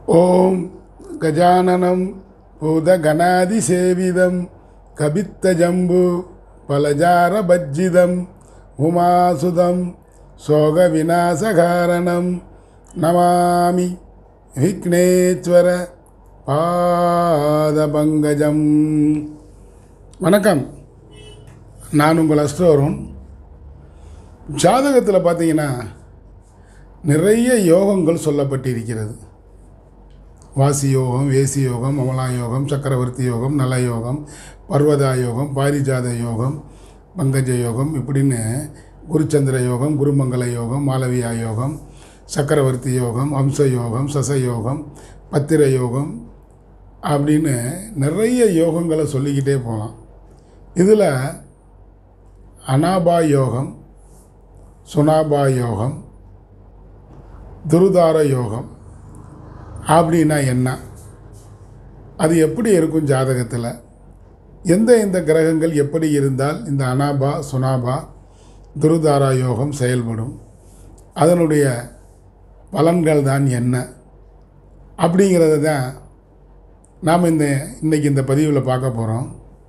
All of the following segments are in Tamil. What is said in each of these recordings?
ॐ गजाननं भूतगणादिसेविदं कवित्तजम्बु फलजारभज्जिदम् उमासुदं शोकविनाशकारणं नमामि விக்னேஸ்வர பாதபங்கஜம் வணக்கம் நான் உங்கள் அஸ்டோரும் ஜாதகத்தில் பார்த்தீங்கன்னா நிறைய யோகங்கள் சொல்லப்பட்டிருக்கிறது வாசி யோகம் வேசி யோகம் அமலா யோகம் சக்கரவர்த்தி யோகம் நல யோகம் பர்வதா யோகம் பாரிஜாத யோகம் பங்கஜ யோகம் இப்படின்னு குருச்சந்திர யோகம் குருமங்கல யோகம் மாலவியா யோகம் சக்கரவர்த்தி யோகம் அம்ச யோகம் சச யோகம் பத்திர யோகம் அப்படின்னு நிறைய யோகங்களை சொல்லிக்கிட்டே போகலாம் இதில் அனாபா யோகம் சுனாபா யோகம் துருதார யோகம் அப்படின்னா என்ன அது எப்படி இருக்கும் ஜாதகத்தில் எந்த எந்த கிரகங்கள் எப்படி இருந்தால் இந்த அனாபா சுனாபா துருதாரா யோகம் செயல்படும் அதனுடைய பலன்கள் தான் என்ன அப்படிங்கிறத தான் நாம் இந்த இன்றைக்கி இந்த பதிவில் பார்க்க போகிறோம்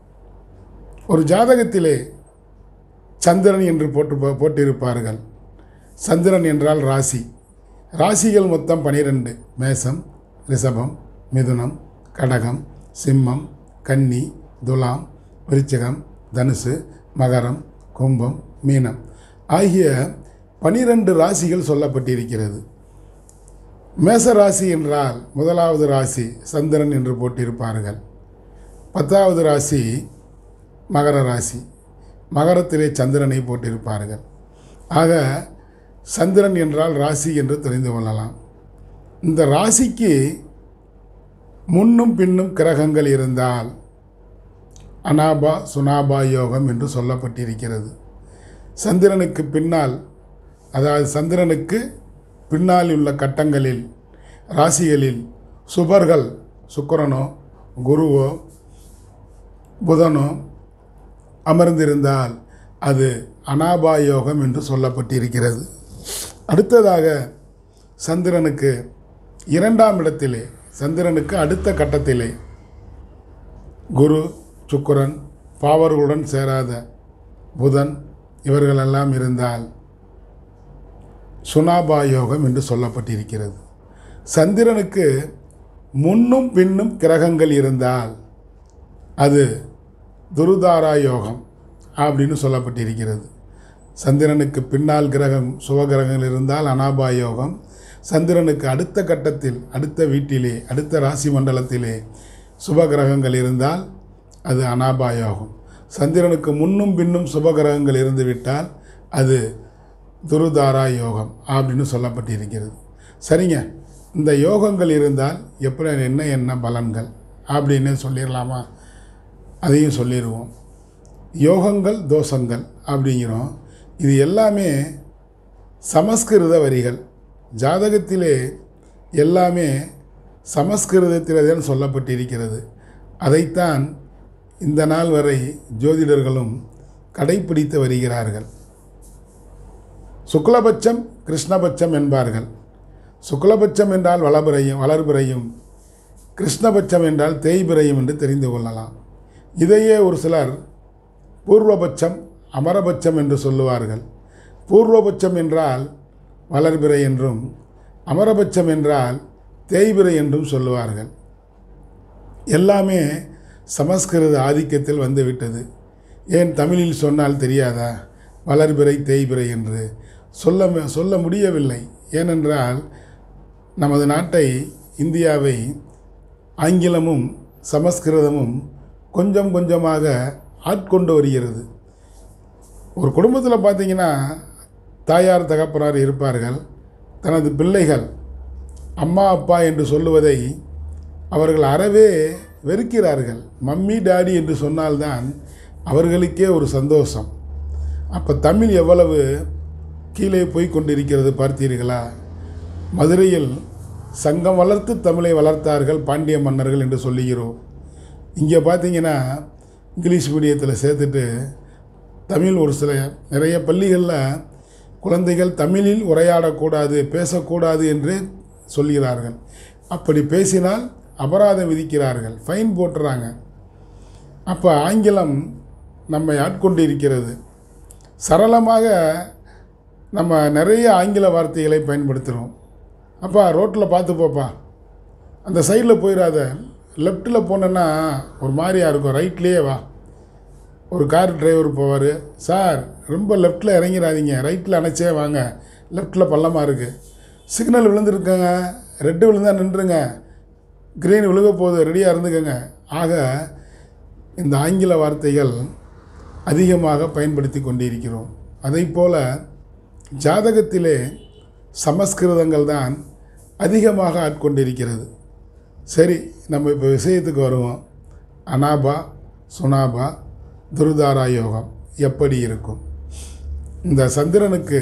ஒரு ஜாதகத்திலே சந்திரன் என்று போட்டு போட்டிருப்பார்கள் சந்திரன் என்றால் ராசி ராசிகள் மொத்தம் பனிரெண்டு மேசம் ரிஷபம் மிதுனம் கடகம் சிம்மம் கன்னி துலாம் விருச்சிகம் தனுசு மகரம் கும்பம் மீனம் ஆகிய பனிரெண்டு ராசிகள் சொல்லப்பட்டிருக்கிறது மேச ராசி என்றால் முதலாவது ராசி சந்திரன் என்று போட்டிருப்பார்கள் பத்தாவது ராசி மகர ராசி மகரத்திலே சந்திரனை போட்டிருப்பார்கள் ஆக சந்திரன் என்றால் ராசி என்று தெரிந்து கொள்ளலாம் இந்த ராசிக்கு முன்னும் பின்னும் கிரகங்கள் இருந்தால் அனாபா சுனாபா யோகம் என்று சொல்லப்பட்டிருக்கிறது சந்திரனுக்கு பின்னால் அதாவது சந்திரனுக்கு பின்னால் உள்ள கட்டங்களில் ராசிகளில் சுபர்கள் சுக்கரனோ குருவோ புதனோ அமர்ந்திருந்தால் அது அனாபா யோகம் என்று சொல்லப்பட்டிருக்கிறது அடுத்ததாக சந்திரனுக்கு இரண்டாம் இடத்திலே சந்திரனுக்கு அடுத்த கட்டத்திலே குரு சுக்கரன் பாவர்களுடன் சேராத புதன் இவர்களெல்லாம் இருந்தால் சுனாபா யோகம் என்று சொல்லப்பட்டிருக்கிறது சந்திரனுக்கு முன்னும் பின்னும் கிரகங்கள் இருந்தால் அது துருதாரா யோகம் அப்படின்னு சொல்லப்பட்டிருக்கிறது சந்திரனுக்கு பின்னால் கிரகம் சுபகிரகங்கள் இருந்தால் அனாபா யோகம் சந்திரனுக்கு அடுத்த கட்டத்தில் அடுத்த வீட்டிலே அடுத்த ராசி மண்டலத்திலே சுபகிரகங்கள் இருந்தால் அது அனாபா யோகம் சந்திரனுக்கு முன்னும் பின்னும் சுபகிரகங்கள் இருந்துவிட்டால் அது துருதாரா யோகம் அப்படின்னு சொல்லப்பட்டிருக்கிறது சரிங்க இந்த யோகங்கள் இருந்தால் எப்படி என்ன என்ன பலன்கள் அப்படின்னு சொல்லிடலாமா அதையும் சொல்லிடுவோம் யோகங்கள் தோஷங்கள் அப்படிங்கிறோம் இது எல்லாமே சமஸ்கிருத வரிகள் ஜாதகத்திலே எல்லாமே சமஸ்கிருதத்தில் தான் சொல்லப்பட்டிருக்கிறது அதைத்தான் இந்த நாள் வரை ஜோதிடர்களும் கடைப்பிடித்து வருகிறார்கள் சுக்லபட்சம் கிருஷ்ணபட்சம் என்பார்கள் சுக்லபட்சம் என்றால் வளபிறையும் வளர்பிறையும் கிருஷ்ணபட்சம் என்றால் தேய்பிறையும் என்று தெரிந்து கொள்ளலாம் இதையே ஒரு சிலர் பூர்வபட்சம் அமரபட்சம் என்று சொல்லுவார்கள் பூர்வபட்சம் என்றால் வளர்பிறை என்றும் அமரபட்சம் என்றால் தேய்பிறை என்றும் சொல்லுவார்கள் எல்லாமே சமஸ்கிருத ஆதிக்கத்தில் வந்துவிட்டது ஏன் தமிழில் சொன்னால் தெரியாதா வளர்பிறை தேய்பிறை என்று சொல்ல சொல்ல முடியவில்லை ஏனென்றால் நமது நாட்டை இந்தியாவை ஆங்கிலமும் சமஸ்கிருதமும் கொஞ்சம் கொஞ்சமாக ஆட்கொண்டு வருகிறது ஒரு குடும்பத்தில் பார்த்தீங்கன்னா தாயார் தகப்பனார் இருப்பார்கள் தனது பிள்ளைகள் அம்மா அப்பா என்று சொல்லுவதை அவர்கள் அறவே வெறுக்கிறார்கள் மம்மி டாடி என்று சொன்னால்தான் அவர்களுக்கே ஒரு சந்தோஷம் அப்போ தமிழ் எவ்வளவு கீழே போய் கொண்டிருக்கிறது பார்த்தீர்களா மதுரையில் சங்கம் வளர்த்து தமிழை வளர்த்தார்கள் பாண்டிய மன்னர்கள் என்று சொல்லுகிறோம் இங்கே பார்த்தீங்கன்னா இங்கிலீஷ் மீடியத்தில் சேர்த்துட்டு தமிழ் ஒரு சில நிறைய பள்ளிகளில் குழந்தைகள் தமிழில் உரையாடக்கூடாது பேசக்கூடாது என்று சொல்கிறார்கள் அப்படி பேசினால் அபராதம் விதிக்கிறார்கள் ஃபைன் போட்டுறாங்க அப்போ ஆங்கிலம் நம்மை ஆட்கொண்டு இருக்கிறது சரளமாக நம்ம நிறைய ஆங்கில வார்த்தைகளை பயன்படுத்துகிறோம் அப்பா ரோட்டில் பார்த்து போப்பா அந்த சைடில் போயிடாத லெஃப்ட்டில் போனேன்னா ஒரு மாதிரியா இருக்கும் ரைட்லேயே வா ஒரு கார் டிரைவர் போவார் சார் ரொம்ப லெஃப்ட்டில் இறங்கிடாதீங்க ரைட்டில் அணைச்சே வாங்க லெஃப்ட்டில் பள்ளமாக இருக்குது சிக்னல் விழுந்துருக்கங்க ரெட்டு விழுந்தா நின்றுங்க க்ரீன் விழுக போகுது ரெடியாக இருந்துக்கங்க ஆக இந்த ஆங்கில வார்த்தைகள் அதிகமாக பயன்படுத்தி கொண்டிருக்கிறோம் அதை போல ஜாதகத்திலே சமஸ்கிருதங்கள் தான் அதிகமாக ஆட்கொண்டிருக்கிறது சரி நம்ம இப்போ விஷயத்துக்கு வருவோம் அனாபா சுனாபா துருதாரா யோகம் எப்படி இருக்கும் இந்த சந்திரனுக்கு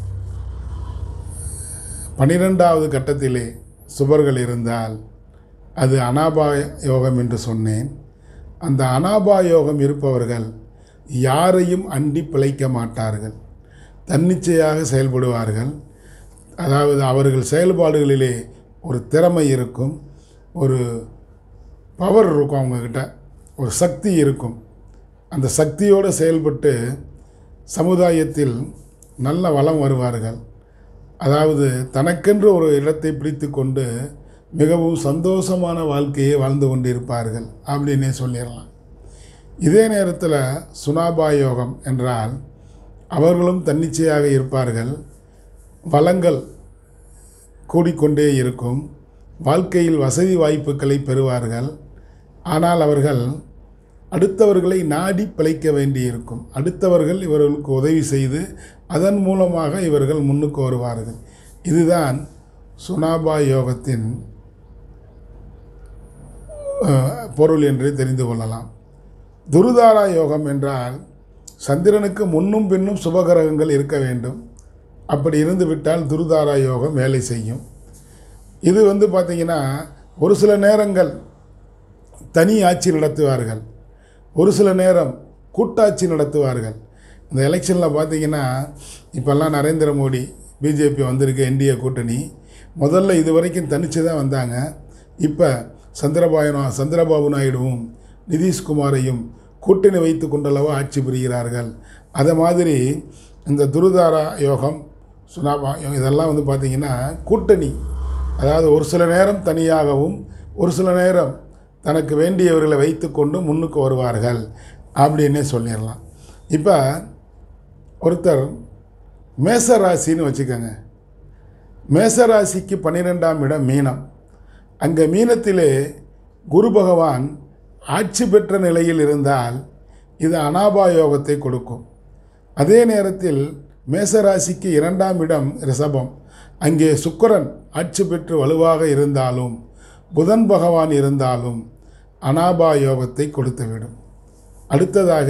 பனிரெண்டாவது கட்டத்திலே சுபர்கள் இருந்தால் அது அனாபா யோகம் என்று சொன்னேன் அந்த அனாபா யோகம் இருப்பவர்கள் யாரையும் அண்டி பிழைக்க மாட்டார்கள் தன்னிச்சையாக செயல்படுவார்கள் அதாவது அவர்கள் செயல்பாடுகளிலே ஒரு திறமை இருக்கும் ஒரு பவர் இருக்கும் அவங்கக்கிட்ட ஒரு சக்தி இருக்கும் அந்த சக்தியோடு செயல்பட்டு சமுதாயத்தில் நல்ல வளம் வருவார்கள் அதாவது தனக்கென்று ஒரு இடத்தை பிடித்து கொண்டு மிகவும் சந்தோஷமான வாழ்க்கையை வாழ்ந்து கொண்டிருப்பார்கள் அப்படின்னே சொல்லிடலாம் இதே நேரத்தில் சுனாபா யோகம் என்றால் அவர்களும் தன்னிச்சையாக இருப்பார்கள் வளங்கள் கூடிக்கொண்டே இருக்கும் வாழ்க்கையில் வசதி வாய்ப்புகளை பெறுவார்கள் ஆனால் அவர்கள் அடுத்தவர்களை நாடி பிழைக்க வேண்டியிருக்கும் அடுத்தவர்கள் இவர்களுக்கு உதவி செய்து அதன் மூலமாக இவர்கள் முன்னுக்கு வருவார்கள் இதுதான் சுனாபா யோகத்தின் அஹ், பொருள் என்று தெரிந்து கொள்ளலாம் துருதாரா யோகம் என்றால் சந்திரனுக்கு முன்னும் பின்னும் சுபகிரகங்கள் இருக்க வேண்டும் அப்படி இருந்து விட்டால் துருதாரா யோகம் வேலை செய்யும் இது வந்து பார்த்திங்கன்னா ஒரு சில நேரங்கள் தனி ஆட்சி நடத்துவார்கள் ஒரு சில நேரம் கூட்டாட்சி நடத்துவார்கள் இந்த எலெக்ஷனில் பார்த்தீங்கன்னா இப்போல்லாம் நரேந்திர மோடி பிஜேபி வந்திருக்க என்டிஏ கூட்டணி முதல்ல இது வரைக்கும் தனித்து தான் வந்தாங்க இப்போ சந்திரபாபு நா- சந்திரபாபு நாயுடுவும் நிதிஷ்குமாரையும் கூட்டணி வைத்து கொண்டளவு ஆட்சி புரிகிறார்கள் அதை மாதிரி இந்த துருதாரா யோகம் சுனாபா யோகம் இதெல்லாம் வந்து பார்த்திங்கன்னா கூட்டணி அதாவது ஒரு சில நேரம் தனியாகவும் ஒரு சில நேரம் தனக்கு வேண்டியவர்களை வைத்துக்கொண்டு முன்னுக்கு வருவார்கள் அப்படின்னே சொல்லிடலாம் இப்போ ஒருத்தர் மேச ராசின்னு வச்சுக்கோங்க மேச ராசிக்கு பன்னிரெண்டாம் இடம் மீனம் அங்கே மீனத்திலே குரு பகவான் ஆட்சி பெற்ற நிலையில் இருந்தால் இது அனாபா யோகத்தை கொடுக்கும் அதே நேரத்தில் மேசராசிக்கு இரண்டாம் இடம் ரிஷபம் அங்கே சுக்கிரன் ஆட்சி பெற்று வலுவாக இருந்தாலும் புதன் பகவான் இருந்தாலும் அனாபா யோகத்தை கொடுத்துவிடும் அடுத்ததாக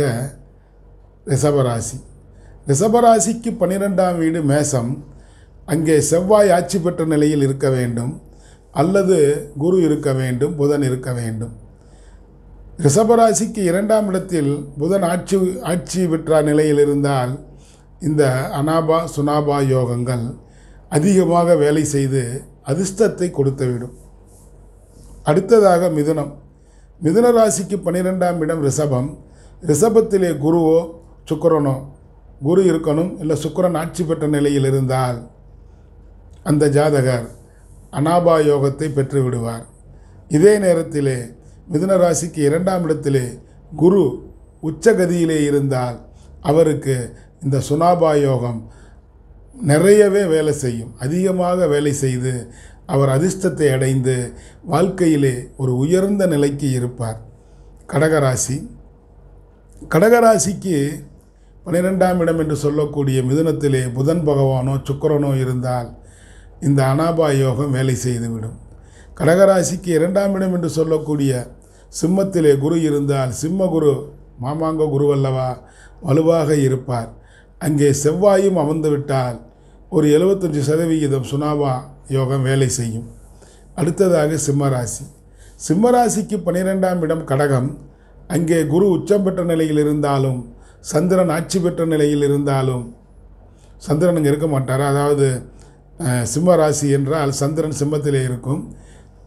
ரிஷபராசி ரிஷபராசிக்கு பன்னிரெண்டாம் வீடு மேசம் அங்கே செவ்வாய் ஆட்சி பெற்ற நிலையில் இருக்க வேண்டும் அல்லது குரு இருக்க வேண்டும் புதன் இருக்க வேண்டும் ரிஷபராசிக்கு இரண்டாம் இடத்தில் புதன் ஆட்சி ஆட்சி பெற்ற நிலையில் இருந்தால் இந்த அனாபா சுனாபா யோகங்கள் அதிகமாக வேலை செய்து அதிர்ஷ்டத்தை கொடுத்துவிடும் அடுத்ததாக மிதுனம் மிதுன ராசிக்கு பன்னிரெண்டாம் இடம் ரிஷபம் ரிஷபத்திலே குருவோ சுக்கிரனோ குரு இருக்கணும் இல்லை சுக்கிரன் ஆட்சி பெற்ற நிலையில் இருந்தால் அந்த ஜாதகர் அனாபா யோகத்தை பெற்று விடுவார் இதே நேரத்திலே மிதுன ராசிக்கு இரண்டாம் இடத்திலே குரு உச்சகதியிலே இருந்தால் அவருக்கு இந்த சுனாபா யோகம் நிறையவே வேலை செய்யும் அதிகமாக வேலை செய்து அவர் அதிர்ஷ்டத்தை அடைந்து வாழ்க்கையிலே ஒரு உயர்ந்த நிலைக்கு இருப்பார் கடகராசி கடகராசிக்கு பன்னிரெண்டாம் இடம் என்று சொல்லக்கூடிய மிதுனத்திலே புதன் பகவானோ சுக்கிரனோ இருந்தால் இந்த அனாபா யோகம் வேலை செய்துவிடும் கடகராசிக்கு இரண்டாம் இடம் என்று சொல்லக்கூடிய சிம்மத்திலே குரு இருந்தால் சிம்ம குரு மாமாங்க குருவல்லவா வலுவாக இருப்பார் அங்கே செவ்வாயும் அமர்ந்து விட்டால் ஒரு எழுபத்தஞ்சு சதவிகிதம் சுனாபா யோகம் வேலை செய்யும் அடுத்ததாக சிம்மராசி சிம்மராசிக்கு பன்னிரெண்டாம் இடம் கடகம் அங்கே குரு உச்சம் பெற்ற நிலையில் இருந்தாலும் சந்திரன் ஆட்சி பெற்ற நிலையில் இருந்தாலும் சந்திரன் அங்கே இருக்க மாட்டார் அதாவது அஹ், சிம்ம ராசி என்றால் சந்திரன் சிம்மத்திலே இருக்கும்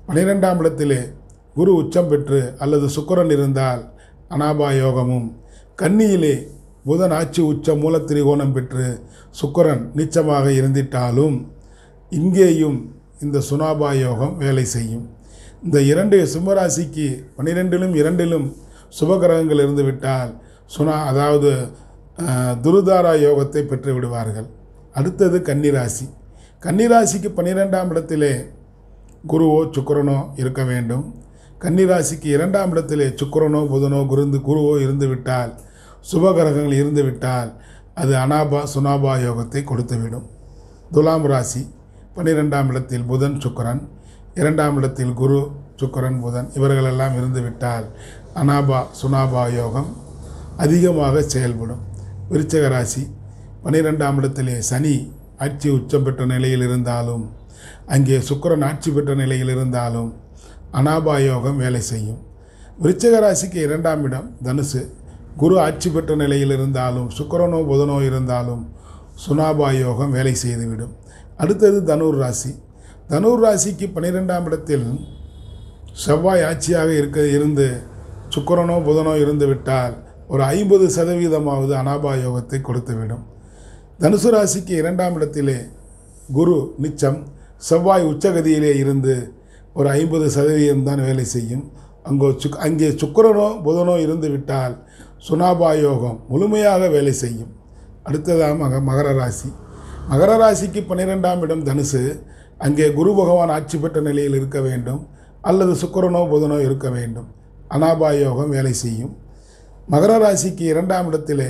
பனிரெண்டாம் இடத்திலே குரு உச்சம் பெற்று அல்லது சுக்கிரன் இருந்தால் அனாபா யோகமும் கன்னியிலே புதன் ஆட்சி உச்ச மூலத்திரிகோணம் பெற்று சுக்கிரன் நீச்சமாக இருந்திட்டாலும் இங்கேயும் இந்த சுனாபா யோகம் வேலை செய்யும் இந்த இரண்டு சிம்மராசிக்கு பன்னிரெண்டிலும் இரண்டிலும் சுபகிரகங்கள் இருந்து விட்டால் சுனா அதாவது அஹ், துருதாரா யோகத்தை பெற்று விடுவார்கள் அடுத்தது கன்னிராசி கன்னிராசிக்கு பன்னிரெண்டாம் இடத்திலே குருவோ சுக்கிரனோ இருக்க வேண்டும் கன்னிராசிக்கு இரண்டாம் இடத்திலே சுக்கிரனோ புதனோ குருந்து குருவோ இருந்து விட்டால் சுபகிரகங்கள் இருந்து விட்டால் அது அனாபா சுனாபா யோகத்தை கொடுத்துவிடும் துலாம் ராசி பன்னிரெண்டாம் இடத்தில் புதன் சுக்கிரன் இரண்டாம் இடத்தில் குரு சுக்கிரன் புதன் இவர்களெல்லாம் இருந்து விட்டால் அனாபா சுனாபா யோகம் அதிகமாக செயல்படும் விருச்சக ராசி பன்னிரெண்டாம் இடத்திலே சனி ஆட்சி உச்சம் பெற்ற நிலையில் இருந்தாலும் அங்கே சுக்கிரன் ஆட்சி பெற்ற நிலையில் இருந்தாலும் அனாபா யோகம் வேலை செய்யும் விருச்சக ராசிக்கு இரண்டாம் இடம் தனுசு குரு ஆட்சி பெற்ற நிலையில் இருந்தாலும் சுக்கிரனோ புதனோ இருந்தாலும் சுனாபா யோகம் வேலை செய்துவிடும் அடுத்தது தனுர் ராசி தனுர் ராசிக்கு பன்னிரெண்டாம் இடத்தில் செவ்வாய் ஆட்சியாக இருக்க இருந்து சுக்கிரனோ புதனோ இருந்து விட்டால் ஒரு ஐம்பது சதவீதமாவது அனாபா யோகத்தை கொடுத்துவிடும் தனுசு ராசிக்கு இரண்டாம் இடத்திலே குரு நிச்சம் செவ்வாய் உச்சகதியிலே இருந்து ஒரு ஐம்பது சதவீதம் தான் வேலை செய்யும் அங்கோ சுக் அங்கே சுக்கிரனோ புதனோ இருந்து விட்டால் சுனாபா யோகம் முழுமையாக வேலை செய்யும் அடுத்ததாக மக மகர ராசி மகர ராசிக்கு பன்னிரெண்டாம் இடம் தனுசு அங்கே குரு பகவான் ஆட்சி பெற்ற நிலையில் இருக்க வேண்டும் அல்லது சுக்கிரனோ புதனோ இருக்க வேண்டும் அனாபா யோகம் வேலை செய்யும் மகர ராசிக்கு இரண்டாம் இடத்திலே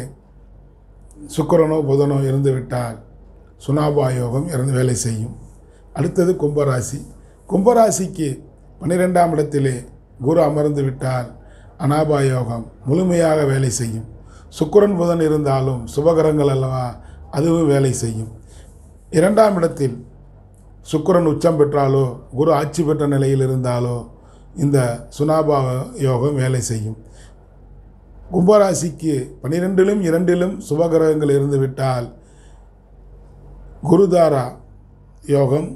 சுக்கிரனோ புதனோ இருந்து விட்டால் சுனாபா யோகம் இறந்து வேலை செய்யும் அடுத்தது கும்பராசி கும்பராசிக்கு பன்னிரெண்டாம் இடத்திலே குரு அமர்ந்து விட்டால் அனாபா யோகம் முழுமையாக வேலை செய்யும் சுக்கிரன் புதன் இருந்தாலும் சுபகரங்கள் அல்லவா அதுவும் வேலை செய்யும் இரண்டாம் இடத்தில் சுக்கிரன் உச்சம் பெற்றாலோ குரு ஆட்சி பெற்ற நிலையில் இருந்தாலோ இந்த சுனாபா யோகம் வேலை செய்யும் கும்பராசிக்கு பன்னிரெண்டிலும் இரண்டிலும் சுபகிரகங்கள் இருந்து விட்டால் குருதாரா யோகம்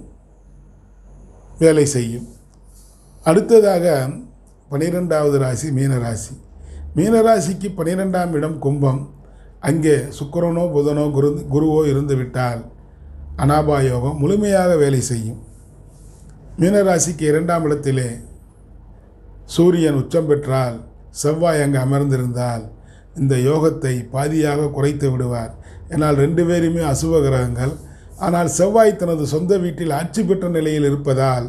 வேலை செய்யும் அடுத்ததாக பனிரெண்டாவது ராசி மீனராசி மீனராசிக்கு பனிரெண்டாம் இடம் கும்பம் அங்கே சுக்கிரனோ புதனோ குரு குருவோ இருந்து விட்டால் அனாபா யோகம் முழுமையாக வேலை செய்யும் மீனராசிக்கு இரண்டாம் இடத்திலே சூரியன் உச்சம் பெற்றால் செவ்வாய் அங்கு அமர்ந்திருந்தால் இந்த யோகத்தை பாதியாக குறைத்து விடுவார் ஏன்னால் ரெண்டு பேருமே அசுப கிரகங்கள் ஆனால் செவ்வாய் தனது சொந்த வீட்டில் ஆட்சி பெற்ற நிலையில் இருப்பதால்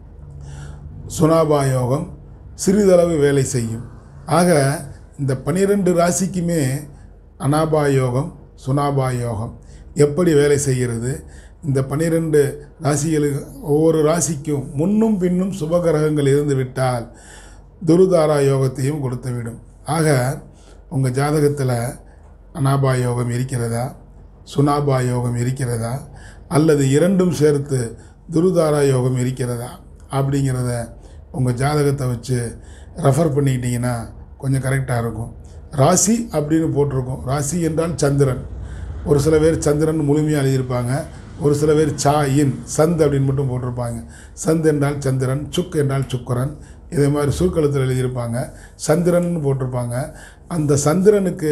சுனாபா யோகம் சிறிதளவு வேலை செய்யும் ஆக இந்த பனிரெண்டு ராசிக்குமே அனாபா யோகம் சுனாபா யோகம் எப்படி வேலை செய்கிறது இந்த பனிரெண்டு ராசிகளுக்கு ஒவ்வொரு ராசிக்கும் முன்னும் பின்னும் சுபகிரகங்கள் இருந்து விட்டால் துருதாரா யோகத்தையும் கொடுத்துவிடும் ஆக உங்கள் ஜாதகத்தில் அனாபா யோகம் இருக்கிறதா சுனாபா யோகம் இருக்கிறதா அல்லது இரண்டும் சேர்த்து துருதாரா யோகம் இருக்கிறதா அப்படிங்கிறத உங்கள் ஜாதகத்தை வச்சு ரெஃபர் பண்ணிக்கிட்டிங்கன்னா கொஞ்சம் கரெக்டாக இருக்கும் ராசி அப்படின்னு போட்டிருக்கோம் ராசி என்றால் சந்திரன் ஒரு சில பேர் சந்திரன் முழுமையாக எழுதியிருப்பாங்க ஒரு சில பேர் சா இன் சந்த் அப்படின்னு மட்டும் போட்டிருப்பாங்க சந்த் என்றால் சந்திரன் சுக் என்றால் சுக்கரன் இதே மாதிரி சுருக்கெழுத்தில் எழுதியிருப்பாங்க சந்திரன் போட்டிருப்பாங்க அந்த சந்திரனுக்கு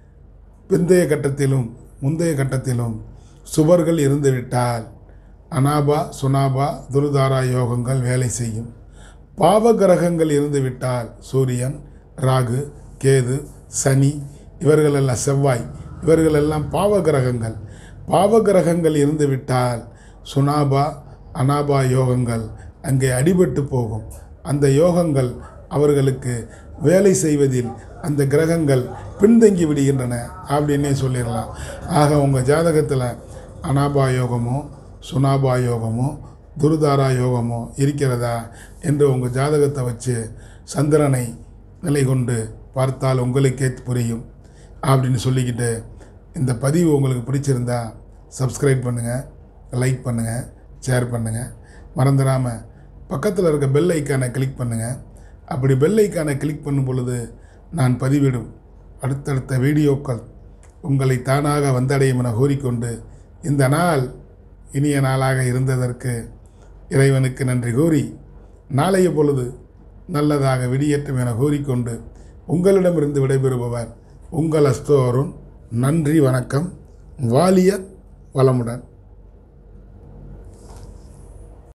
பிந்தைய கட்டத்திலும் முந்தைய கட்டத்திலும் சுபர்கள் இருந்துவிட்டால் அனாபா சுனாபா துருதாரா யோகங்கள் வேலை செய்யும் பாவ கிரகங்கள் இருந்துவிட்டால் சூரியன் ராகு கேது சனி இவர்களெல்லாம் செவ்வாய் இவர்களெல்லாம் பாவ கிரகங்கள் பாவ கிரகங்கள் இருந்துவிட்டால் சுனாபா அனாபா யோகங்கள் அங்கே அடிபட்டு போகும் அந்த யோகங்கள் அவர்களுக்கு வேலை செய்வதில் அந்த கிரகங்கள் பின்தங்கி விடுகின்றன அப்படின்னே சொல்லிடலாம் ஆக உங்கள் ஜாதகத்தில் அனாபா யோகமோ சுனாபா யோகமோ துருதாரா யோகமோ இருக்கிறதா என்று உங்கள் ஜாதகத்தை வச்சு சந்திரனை நிலை கொண்டு பார்த்தால் உங்களுக்கே புரியும் அப்படின்னு சொல்லிக்கிட்டு இந்த பதிவு உங்களுக்கு பிடிச்சிருந்தா சப்ஸ்கிரைப் பண்ணுங்கள் லைக் பண்ணுங்கள் ஷேர் பண்ணுங்கள் மறந்துடாமல் பக்கத்தில் இருக்க பெல் ஐக்கானை கிளிக் பண்ணுங்கள் அப்படி பெல் ஐக்கானை கிளிக் பண்ணும் பொழுது நான் பதிவிடும் அடுத்தடுத்த வீடியோக்கள் உங்களை தானாக வந்தடையும் என கூறிக்கொண்டு இந்த நாள் இனிய நாளாக இருந்ததற்கு இறைவனுக்கு நன்றி கூறி நாளைய பொழுது நல்லதாக விடியட்டும் என கூறிக்கொண்டு உங்களிடமிருந்து விடைபெறுபவர் உங்கள் அஸ்தோரும் நன்றி வணக்கம் வாலிய வளமுடன்